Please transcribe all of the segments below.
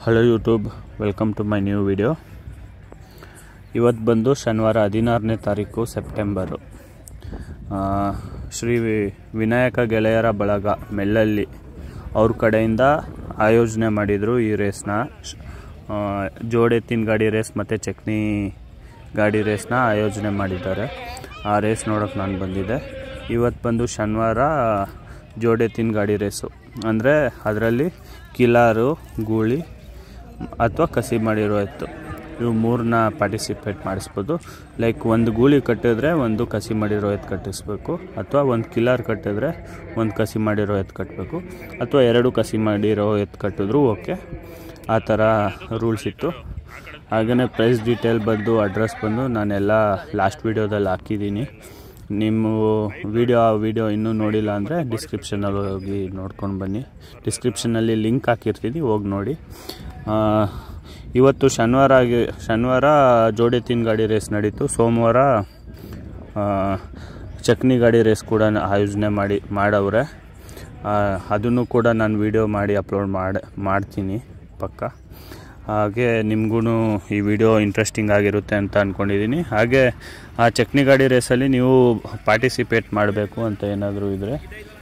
Hello YouTube welcome to my new video ಇವತ್ತು ಬಂದು ಶನಿವಾರ ಹದಿನಾರನೇ ತಾರೀಕು ಸೆಪ್ಟೆಂಬರು ಆ, ಶ್ರೀ ವಿ- ವಿನಾಯಕ ಗೆಳೆಯರ ಬಳಗ ಮೆಲ್ಲಲ್ಲಿ ಅವ್ರ ಕಡೆಯಿಂದ ಆಯೋಜನೆ ಮಾಡಿದರು ಈ ರೇಸ್ನ ಶ್- ಆ, ಜೋಡೆತ್ತಿನ ಗಾಡಿ ರೇಸ್ ಮತ್ತು ಚಕ್ನಿ ಗಾಡಿ ರೇಸ್ನ ಆಯೋಜನೆ ಮಾಡಿದ್ದಾರೆ ಆ ರೇಸ್ ನೋಡೋಕೆ ನಾನು ಬಂದಿದ್ದೆ ಇವತ್ತು ಬಂದು ಶನಿವಾರ ಜೋಡೆತ್ತಿನ ಗಾಡಿ ರೇಸು ಅಂದರೆ ಅದರಲ್ಲಿ ಕಿಲಾರು ಗೂಳಿ ಅಥವಾ ಕಸಿ ಮಾಡಿರೋ ಎತ್ತು ಇವು ಮೂರನ್ನ ಪಾರ್ಟಿಸಿಪೇಟ್ ಮಾಡಿಸ್ಬೋದು ಲೈಕ್ ಒಂದು ಗೂಳಿ ಕಟ್ಟಿದ್ರೆ ಒಂದು ಕಸಿ ಮಾಡಿರೋ ಎತ್ತು ಕಟ್ಟಿಸ್ಬೇಕು ಅಥವಾ ಒಂದು ಕಿಲಾರ್ ಕಟ್ಟಿದ್ರೆ ಒಂದು ಕಸಿ ಮಾಡಿರೋ ಎತ್ತು ಕಟ್ಟಬೇಕು ಅಥವಾ ಎರಡು ಕಸಿ ಮಾಡಿರೋ ಎತ್ತು ಕಟ್ಟಿದ್ರು ಓಕೆ ಆ ಥರ ರೂಲ್ಸ್ ಇತ್ತು ಹಾಗೆಯೇ ಪ್ರೈಸ್ ಡೀಟೇಲ್ ಬಂದು ಅಡ್ರೆಸ್ ಬಂದು ನಾನೆಲ್ಲ ಲಾಸ್ಟ್ ವೀಡಿಯೋದಲ್ಲಿ ಹಾಕಿದ್ದೀನಿ ನಿಮ್ಮ ವಿಡಿಯೋ ಆ ವಿಡಿಯೋ ಇನ್ನೂ ನೋಡಿಲ್ಲ ಅಂದರೆ ಡಿಸ್ಕ್ರಿಪ್ಷನಲ್ಲಿ ಹೋಗಿ ನೋಡ್ಕೊಂಡು ಬನ್ನಿ ಡಿಸ್ಕ್ರಿಪ್ಷನಲ್ಲಿ ಲಿಂಕ್ ಹಾಕಿರ್ತೀನಿ ಹೋಗಿ ನೋಡಿ ಆ, ಇವತ್ತು ಶನಿವಾರ ಆಗಿ ಶನಿವಾರ ಜೋಡಿ ತಿನ್ ಗಾಡಿ ರೇಸ್ ನಡೀತು ಸೋಮವಾರ ಆ, ಚಕ್ನಿ ಗಾಡಿ ರೇಸ್ ಕೂಡ ನ- ಆಯೋಜನೆ ಮಾಡಿ ಮಾಡವ್ರೆ ಆ, ಅದನ್ನು ಕೂಡ ನಾನು ವಿಡಿಯೋ ಮಾಡಿ ಅಪ್ಲೋಡ್ ಮಾಡಿ ಮಾಡ್ತೀನಿ ಪಕ್ಕ ಹಾಗೆ ನಿಮಗೂ ಈ ವಿಡಿಯೋ ಇಂಟ್ರೆಸ್ಟಿಂಗ್ ಆಗಿರುತ್ತೆ ಅಂತ ಅಂದ್ಕೊಂಡಿದ್ದೀನಿ ಹಾಗೆ ಆ ಚಕ್ನಿ ಗಾಡಿ ರೇಸಲ್ಲಿ ನೀವು ಪಾರ್ಟಿಸಿಪೇಟ್ ಮಾಡಬೇಕು ಅಂತ ಏನಾದರೂ ಇದ್ದರೆ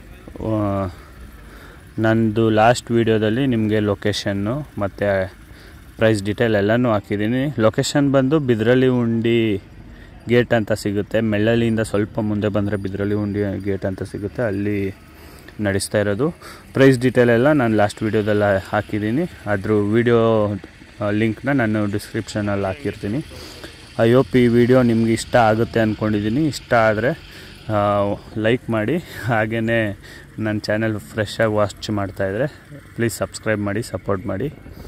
ನಂದು ಲಾಸ್ಟ್ ವೀಡಿಯೋದಲ್ಲಿ ನಿಮಗೆ ಲೊಕೇಶನ್ನು ಮತ್ತು ಪ್ರೈಸ್ ಡೀಟೇಲ್ ಎಲ್ಲನೂ ಹಾಕಿದ್ದೀನಿ ಲೊಕೇಶನ್ ಬಂದು ಬಿದ್ರಳ್ಳಿ ಉಂಡಿ ಗೇಟ್ ಅಂತ ಸಿಗುತ್ತೆ ಮೆಳ್ಳಳ್ಳಿಯಿಂದ ಸ್ವಲ್ಪ ಮುಂದೆ ಬಂದರೆ ಬಿದ್ರಳ್ಳಿ ಉಂಡಿ ಗೇಟ್ ಅಂತ ಸಿಗುತ್ತೆ ಅಲ್ಲಿ ನಡೆಸ್ತಾ ಇರೋದು ಪ್ರೈಸ್ ಡೀಟೇಲ್ ಎಲ್ಲ ನಾನು ಲಾಸ್ಟ್ ವೀಡಿಯೋದಲ್ಲಿ ಹಾಕಿದ್ದೀನಿ ಅದ್ರ ವೀಡಿಯೋ ಲಿಂಕ್ನ ನಾನು ಡಿಸ್ಕ್ರಿಪ್ಷನಲ್ಲಿ ಹಾಕಿರ್ತೀನಿ ಐ ಹೋಪ್ ಈ ವಿಡಿಯೋ ನಿಮ್ಗೆ ಇಷ್ಟ ಆಗುತ್ತೆ ಅಂದ್ಕೊಂಡಿದ್ದೀನಿ ಇಷ್ಟ ಆದರೆ ಲೈಕ್ ಮಾಡಿ ಹಾಗೆಯೇ ನನ್ನ ಚಾನೆಲ್ ಫ್ರೆಶ್ ಆಗಿ ವಾಚ್ ಮಾಡ್ತಾಯಿದ್ರೆ ಪ್ಲೀಸ್ ಸಬ್ಸ್ಕ್ರೈಬ್ ಮಾಡಿ ಸಪೋರ್ಟ್ ಮಾಡಿ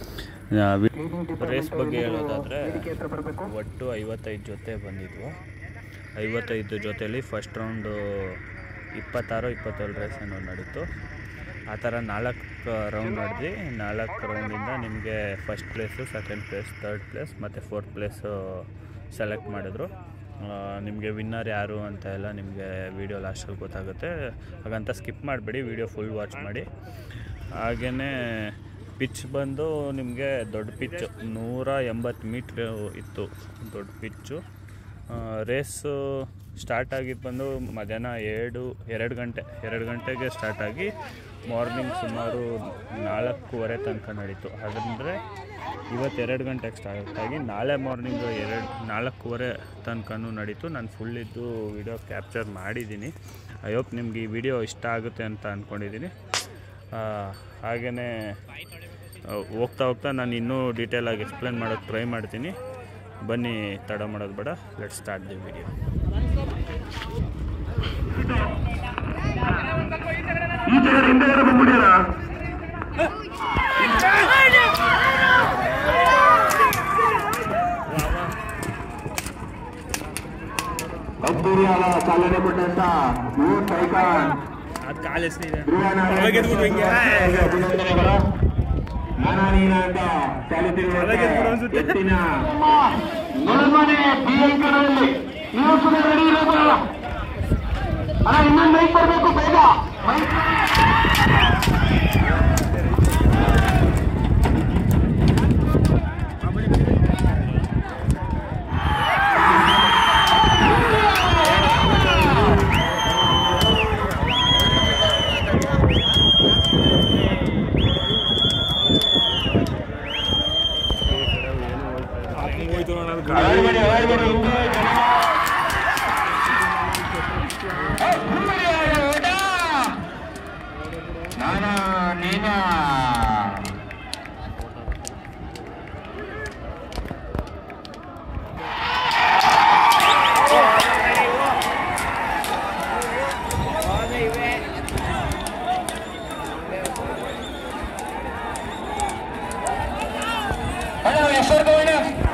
ರೇಸ್ ಬಗ್ಗೆ ಹೇಳೋದಾದರೆ ಒಟ್ಟು ಐವತ್ತೈದು ಜೊತೆ ಬಂದಿದ್ವು ಐವತ್ತೈದು ಜೊತೆಯಲ್ಲಿ ಫಸ್ಟ್ ರೌಂಡು ಇಪ್ಪತ್ತಾರು ಇಪ್ಪತ್ತೇಳು ರೇಸ್ ಏನೋ ನಡೀತು ಆ ಥರ ನಾಲ್ಕು ರೌಂಡ್ ನಡೆದು ನಾಲ್ಕು ರೌಂಡಿಂದ ನಿಮಗೆ first place second place third place ಮತ್ತು ಫೋರ್ತ್ ಪ್ಲೇಸು ಸೆಲೆಕ್ಟ್ ಮಾಡಿದ್ರು ನಿಮಗೆ ವಿನ್ನರ್ ಯಾರು ಅಂತ ಎಲ್ಲ ನಿಮಗೆ ವೀಡಿಯೋ ಲಾಸ್ಟಲ್ಲಿ ಗೊತ್ತಾಗುತ್ತೆ ಹಾಗಂತ ಸ್ಕಿಪ್ ಮಾಡಬೇಡಿ ವೀಡಿಯೋ ಫುಲ್ ವಾಚ್ ಮಾಡಿ ಹಾಗೆಯೇ ಪಿಚ್ ಬಂದು ನಿಮಗೆ ದೊಡ್ಡ ಪಿಚ್ ನೂರ ಎಂಬತ್ತು ಮೀಟ್ರ್ ಇತ್ತು ದೊಡ್ಡ ಪಿಚ್ಚು ರೇಸು ಸ್ಟಾರ್ಟ್ ಆಗಿದ್ದು ಬಂದು ಮಧ್ಯಾಹ್ನ ಎರಡು ಎರಡು ಗಂಟೆ ಎರಡು ಗಂಟೆಗೆ ಸ್ಟಾರ್ಟ್ ಆಗಿ ಮಾರ್ನಿಂಗ್ ಸುಮಾರು ನಾಲ್ಕೂವರೆ ತನಕ ನಡೀತು ಅದಂದರೆ ಇವತ್ತು ಎರಡು ಗಂಟೆಗೆ ಸ್ಟಾರ್ಟ್ ಆಗಿ ನಾಳೆ ಮಾರ್ನಿಂಗ್ ಎರಡು ನಾಲ್ಕೂವರೆ ತನಕನೂ ನಡೀತು ನಾನು ಫುಲ್ ಇದ್ದು ವಿಡಿಯೋ ಕ್ಯಾಪ್ಚರ್ ಮಾಡಿದ್ದೀನಿ ಐ ಹೋಪ್ ನಿಮ್ಗೆ ಈ ವಿಡಿಯೋ ಇಷ್ಟ ಆಗುತ್ತೆ ಅಂತ ಅಂದ್ಕೊಂಡಿದ್ದೀನಿ ಹಾಗೆಯೇ ಹೋಗ್ತಾ ಹೋಗ್ತಾ ನಾನು ಇನ್ನೂ ಡೀಟೇಲಾಗಿ ಎಕ್ಸ್ಪ್ಲೇನ್ ಮಾಡೋಕ್ಕೆ ಟ್ರೈ ಮಾಡ್ತೀನಿ ಬನ್ನಿ ತಡ ಮಾಡೋದು ಬೇಡ ಲೆಟ್ ಸ್ಟಾರ್ಟ್ ದಿ ವಿಡಿಯೋ ಈಚೆಗಡೆ ಹಿಂದೆಗಡೆ ಬಂದ್ಬಿಡ್ಯಾರ ಅದ್ದೂರಿಯಾದ ಚಾಲನೆ ಕೊಟ್ಟಂತ ಯುವ ಸೈಕಾನ್ ಅದು ಕಾಲಿಸ್ತಿದೆ ಅಭಿನಂದನೆಗಳು ನಾನಾ ನೀನ ಅಂತ ಚಾಲಿಸಿರುವ ಎತ್ತಿನ ನೊಳಮನೆ ಬಿಎಂಕರಲ್ಲಿ ನೀವು ಕೂಡ ರೆಡಿ ಇರಬೇಕಲ್ಲ ಅಣ್ಣ ಇನ್ನೊಂದು ಮೈಕ್ ಬರಬೇಕು ಬೇಗ ಮೈಕ್ ಅವಾಯ್ಡ್ ಅವಾಯ್ಡ್ ಮಾಡಿ ನಾನ ನೀನ ಹಲೋ ಹೆಸರು ಗೋವಿಂದ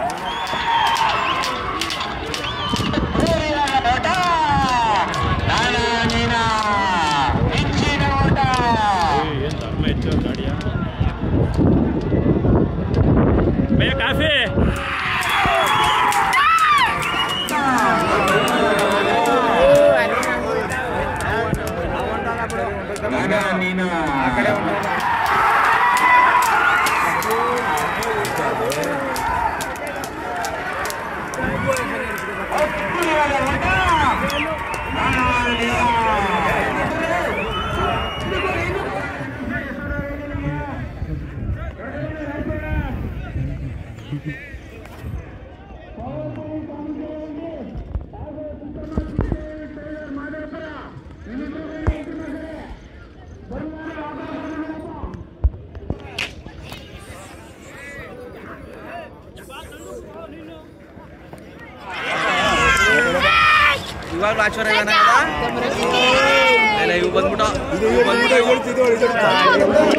ಓಟ ನಾನ ನೀನ ಹೆಚ್ಚಿನ ಓಟ ಭಯ ಕಾಫಿ ನಾನ ನೀನ ಇವಾಗ್ಲೂ ಆಚರಣೆ ಇಲ್ಲ ಇವು ಬಂದ್ಬಿಟ್ಟು ಇವು ಬಂದ್ಬಿಟ್ಟು ಇವು.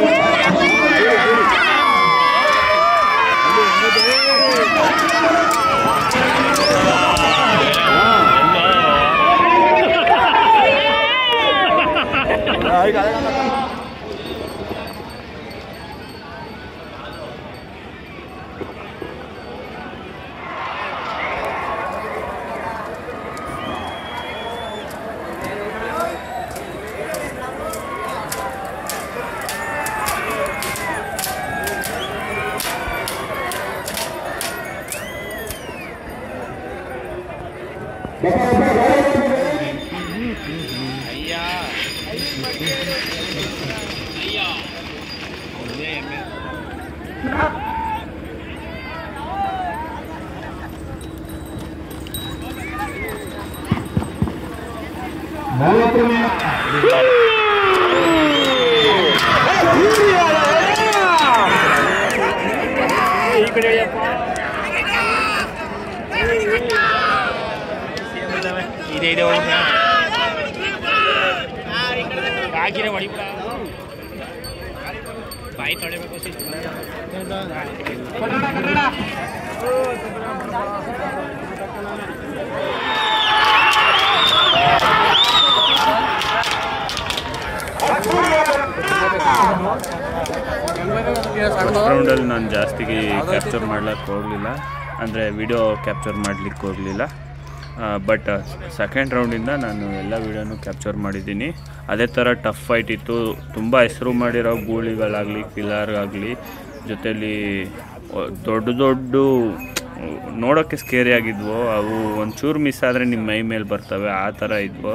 ರೌಂಡಲ್ಲಿ ನಾನು ಜಾಸ್ತಿ ಕ್ಯಾಪ್ಚರ್ ಮಾಡ್ಲಿಕ್ಕೆ ಹೋಗಲಿಲ್ಲ ಅಂದರೆ ವಿಡಿಯೋ ಕ್ಯಾಪ್ಚರ್ ಮಾಡಲಿಕ್ಕೆ ಹೋಗಲಿಲ್ಲ ಬಟ್ ಸೆಕೆಂಡ್ ರೌಂಡಿಂದ ನಾನು ಎಲ್ಲ ವಿಡಿಯೋನು ಕ್ಯಾಪ್ಚರ್ ಮಾಡಿದ್ದೀನಿ ಅದೇ ಥರ ಟಫ್ ಫೈಟ್ ಇತ್ತು ತುಂಬ ಹೆಸರು ಮಾಡಿರೋ ಗೂಳಿಗಳಾಗಲಿ ಕಿಲ್ಲರ್ ಆಗಲಿ ಜೊತೆಲಿ ದೊಡ್ಡ ದೊಡ್ಡ ನೋಡೋಕ್ಕೆ ಸ್ಕೇರಿ ಆಗಿದ್ವು ಅವು ಒಂಚೂರು ಮಿಸ್ ಆದರೆ ನಿಮ್ಮ ಮೈ ಮೇಲೆ ಬರ್ತವೆ ಆ ಥರ ಇದ್ವು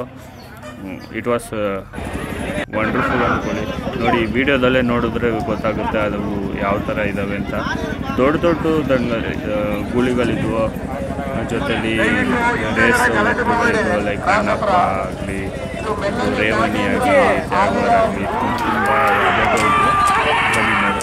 ಇಟ್ ವಾಸ್ ವಂಡರ್ಫುಲ್ ಅಂದ್ಕೊಳ್ಳಿ ನೋಡಿ ವಿಡಿಯೋದಲ್ಲೇ ನೋಡಿದ್ರೆ ಗೊತ್ತಾಗುತ್ತೆ ಅದು ಯಾವ ಥರ ಇದ್ದಾವೆ ಅಂತ ದೊಡ್ಡ ದೊಡ್ಡ ದಂಡ ಗೂಳಿಗಳಿದ್ವು ಜೊತೆಲಿ ರೇಸ್ ಲೈಕ್ ಕಣ್ಣಪ್ಪ ಆಗಲಿ ರೇವಣಿ ಆಗಲಿ ಜಾಗವರ್ ಆಗಲಿ ತುಂಬ ಯಾವ್ಯಾವ ಇದ್ವು ಬನ್ನಿ ನೋಡಿ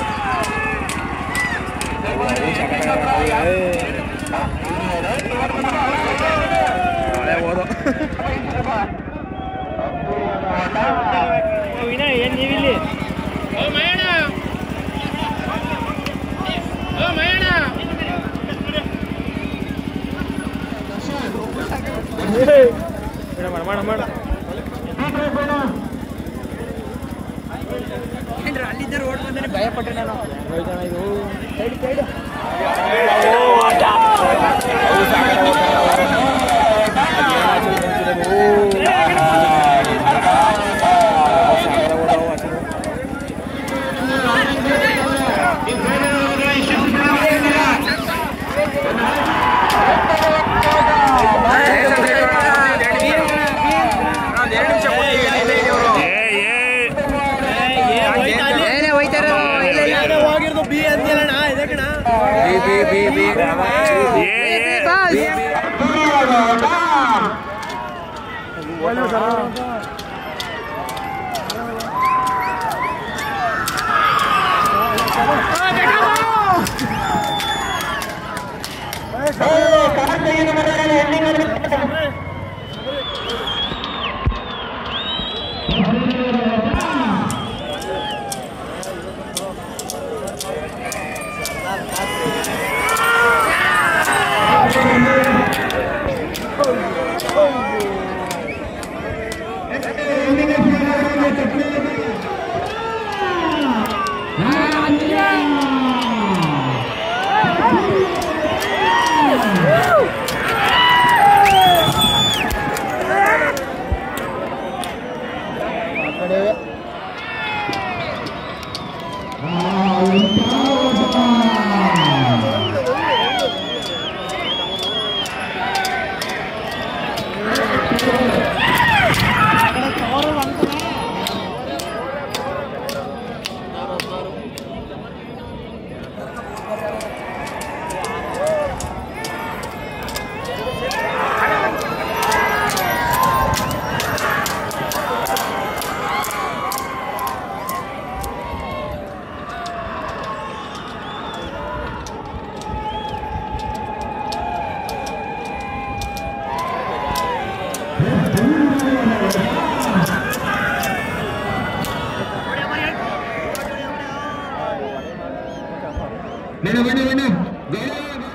ಬೇಡ ಬೇಡ ಬೇಡ ಬೇಡ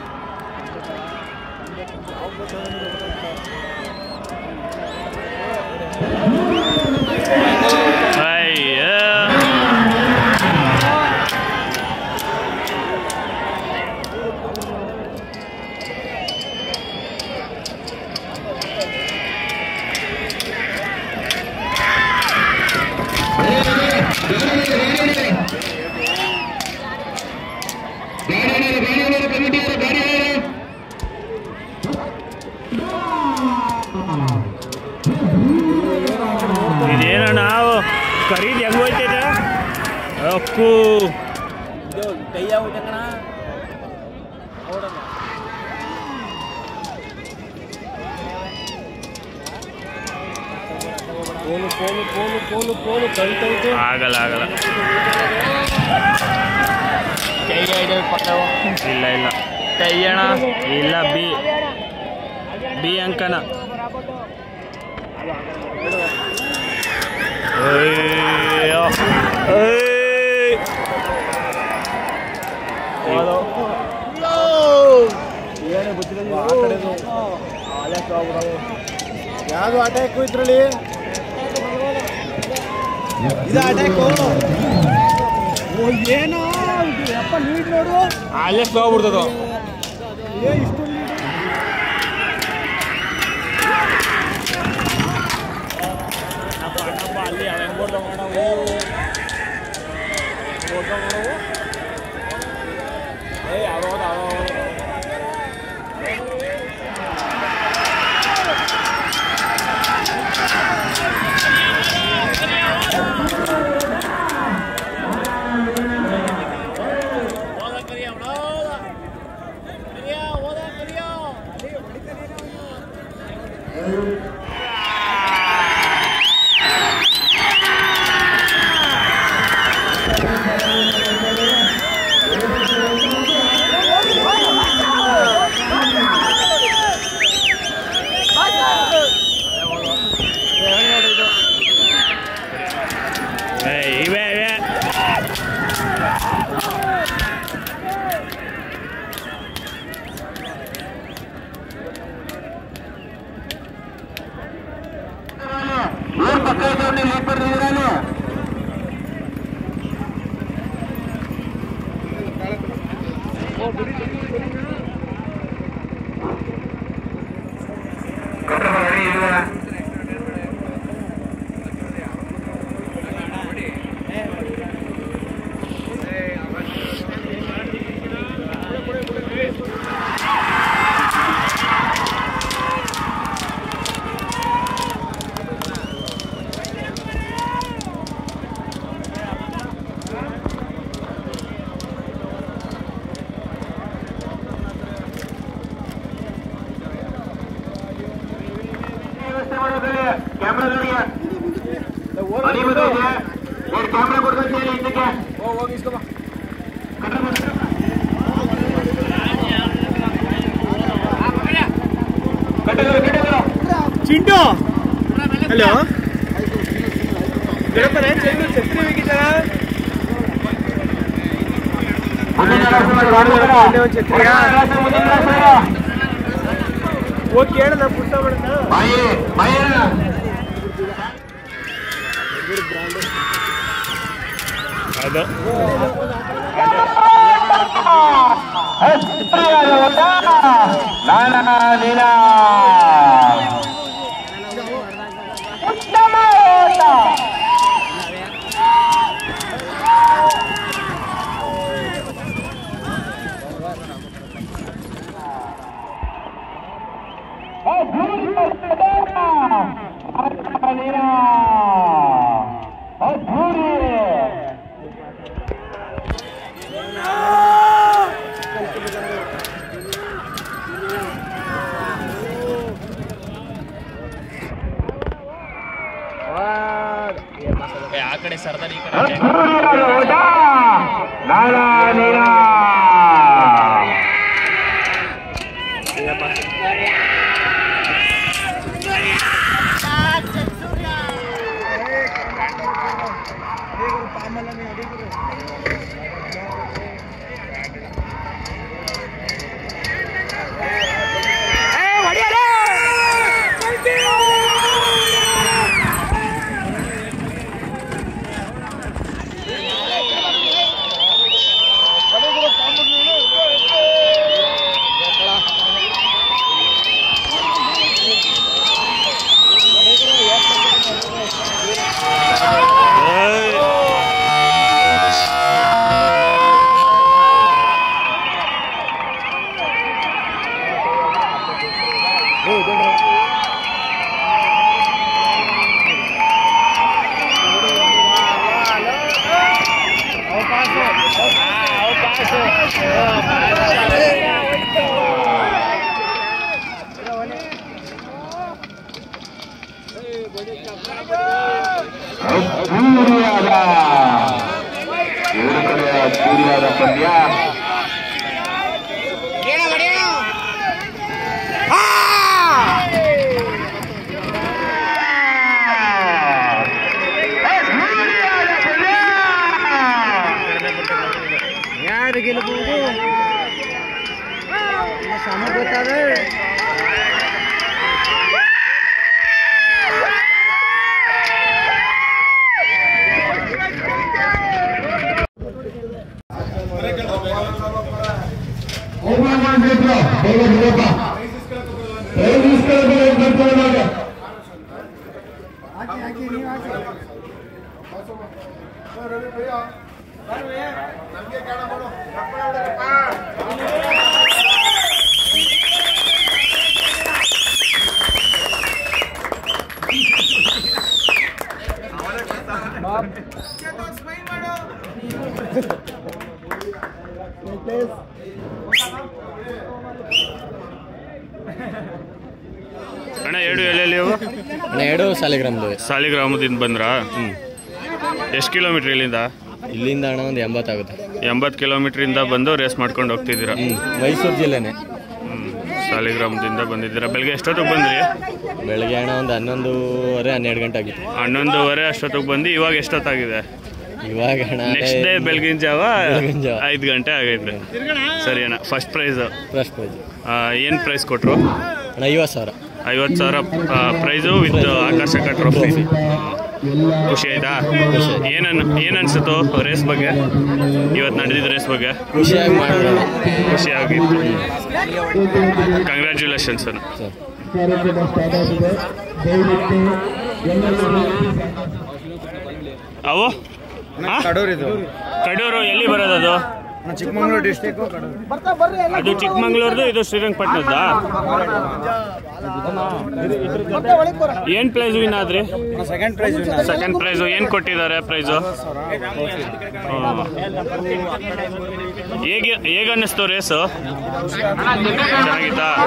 ಅಯ್ಯ ಇದೇನಣ್ಣ ಖರೀದಿ ಹೆಂಗ್ ಹೋಯ್ತೈತೆ ಅಪ್ಪು ಪೋಲು ಪೋಲು ಪೋಲು ಪೋಲು ಪೋಲು ಕಳಿತೈತೆ ಆಗಲ್ಲ ಆಗಲ್ಲ ಇಲ್ಲ ಇಲ್ಲ ಕೈಯಣ ಇಲ್ಲ ಬಿ ಬಿ ಅಂಕನ ಅಯ್ಯೋ. ಏಯ್. ಏನೇ ಗೊತ್ತಿಲ್ಲ ಆ ಕಡೆದು ಯಾವುದು ಅಟ್ಯಾಕ್ ಇದ್ರಲ್ಲಿ ಇದು ಅಟ್ಯಾಕು ಏನೋ ಅಪ್ಪ ನೀಟ್ ನೋಡು ಅಲ್ಲೇ ಸ್ಲೋ ಬಿಡ್ತದ ಏ ಇಷ್ಟು ಏಯ್, ಇವೆ ಇವೆ ಊರ್ ಪಕ್ಕ ಇದ್ದವ್ರು ನೀವು ಹೇಗೆ ಬರ್ತಿದ್ದೀರಾ ಕ್ಯಾಮ್ರಾ ನೋಡಿ ಮನೆ ಮುಂದೆ ಇದೆ ಎರಡು ಕ್ಯಾಮ್ರಾ ಕೊಡ್ಬೇಕು ಹೇಳಿ ಹಿಂದಕ್ಕೆ ಹೋಗಿ ಇಸ್ಕೊಬಾ ಕಟ್ಟಗಳು ಕಟ್ಟಗಳು ಚಿಂಟು ಹಲೋ ಗಣಪನೆ ಚೆಂಡು ಛತ್ರಿ ಬೇಕಿದ್ದಾರ ಮುಂದಿನ ಕ್ಲಾಸ್ ಮಾಡಿ ಒಂದೇ ಒಂದು ಛತ್ರಿಯಾ? ಮುಂದಿನ ಕ್ಲಾಸ್ ಹೋಗಿ ಕೇಳ ನಾ ಪುಸ್ತಕ ಮಾಡೋಣ ಬಾಯಿ ಬಾಯಿ ಅದು ನಾನ ನೀನ ಉತ್ತಮ ಓಟ ನೀನ ಅದ್ಭುರಿ ಆ ಕಡೆ ಸರ್ದಾರ್ ಈ ಅದ್ಭುರಿಯಾದ ಓಟ ನಾನ ನೀನ ಸೂರ್ಯದ ಪಂದ್ಯ ಸೂರ್ಯದ ಪಂದ್ಯ ಯಾರು ಗೆಲ್ಲಬಹುದು ಸಮ ಗೊತ್ತಾದ್ರೆ ಅಣ್ಣ ಎರಡು ಎಲ್ಲೆಲ್ಲಿ ಅವು ಎರಡು ಸಾಲಿಗ್ರಾಮದವೆ ಸಾಲಿಗ್ರಾಮದಿಂದ ಬಂದ್ರಾ ಎಷ್ಟು ಕಿಲೋಮೀಟ್ರ್ ಇಲ್ಲಿಂದ ಇಲ್ಲಿಂದ ಅಣ್ಣ ಒಂದು ಎಂಬತ್ತಾಗುತ್ತೆ ಎಂಬತ್ತು ಕಿಲೋಮೀಟ್ರಿಂದ ಬಂದು ರೇಸ್ ಮಾಡ್ಕೊಂಡು ಹೋಗ್ತಿದ್ದೀರಾ ಮೈಸೂರು ಜಿಲ್ಲೆನೆ ಹ್ಮ್. ಸಾಲಿಗ್ರಾಮದಿಂದ ಬಂದಿದ್ದೀರಾ ಬೆಳಗ್ಗೆ ಎಷ್ಟೊತ್ತಿಗೆ ಬಂದ್ರಿ ಬೆಳಗ್ಗೆ ಅಣ್ಣ ಒಂದು ಹನ್ನೊಂದೂವರೆ ಹನ್ನೆರಡು ಗಂಟೆ ಆಗಿತ್ತು ಹನ್ನೊಂದುವರೆ ಅಷ್ಟೊತ್ತಿಗೆ ಬಂದು ಇವಾಗ ಎಷ್ಟೊತ್ತಾಗಿದೆ ಇವಾಗ ಅಣ್ಣ ನೆಕ್ಸ್ಟ್ ಡೇ ಬೆಳಗಿನ ಜಾವ ಬೆಳಗಿನ ಜಾವ. ಐದು ಗಂಟೆ ಆಗೈತೆ ಸರಿ ಅಣ್ಣ ಫಸ್ಟ್ ಪ್ರೈಸ್ ಫಸ್ಟ್ ಪ್ರೈಜ್ ಏನು ಪ್ರೈಸ್ ಕೊಟ್ಟರು ಅಣ್ಣ ಐವತ್ತು ಸಾವಿರ ಐವತ್ತು ಸಾವಿರ ಪ್ರೈಸು ವಿತ್ ಆಕರ್ಷಕ ಟ್ರೋಫಿ ಖುಷಿ ಆಯ್ತಾ ಖುಷಿ. ಏನನ್ ಏನು ಅನ್ಸುತ್ತು ರೇಸ್ ಬಗ್ಗೆ ಇವತ್ತು ನಡೆದಿದ್ದ ರೇಸ್ ಬಗ್ಗೆ ಖುಷಿಯಾಗಿ ಮಾಡೋಣ ಖುಷಿ ಆಗಿತ್ತು ಕಂಗ್ರ್ಯಾಚುಲೇಷನ್ಸ್ ಅಣ್ಣ ಸರ್ ಅವು ಹಾ? ಕಡೂರಿದು ಕಡೂರು ಎಲ್ಲಿ ಬರೋದು ಅದು ಚಿಕ್ಕಮಗಳೂರು ಡಿಸ್ಟಿಕ್ ಕಡೂರು ಅದು ಚಿಕ್ಕಮಂಗ್ಳೂರ್ದು ಇದು ಶ್ರೀರಂಗಪಟ್ಟಣದ ಏನ್ ಪ್ರೈಸ್ ವಿನ್ ಆದ್ರಿ ಸೆಕೆಂಡ್ ಪ್ರೈಸ್ ಸೆಕೆಂಡ್ ಪ್ರೈಸು ಏನ್ ಕೊಟ್ಟಿದ್ದಾರೆ ಪ್ರೈಸು ಹೇಗೆ ಹೇಗೆ ಅನ್ನಿಸ್ತು ರೇಸು ಚೆನ್ನಾಗಿತ್ತಾ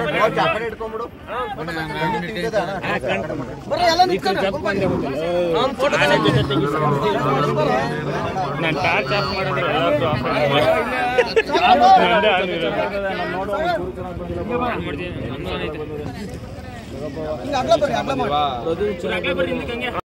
ನಾನು ಟಾರ್ಚ್ ಆಫ್ ಮಾಡಿದ್ರೆ ಎಲ್ಲಾರ್ದು ಆಫ್ ಮಾಡಿದ್ರೆ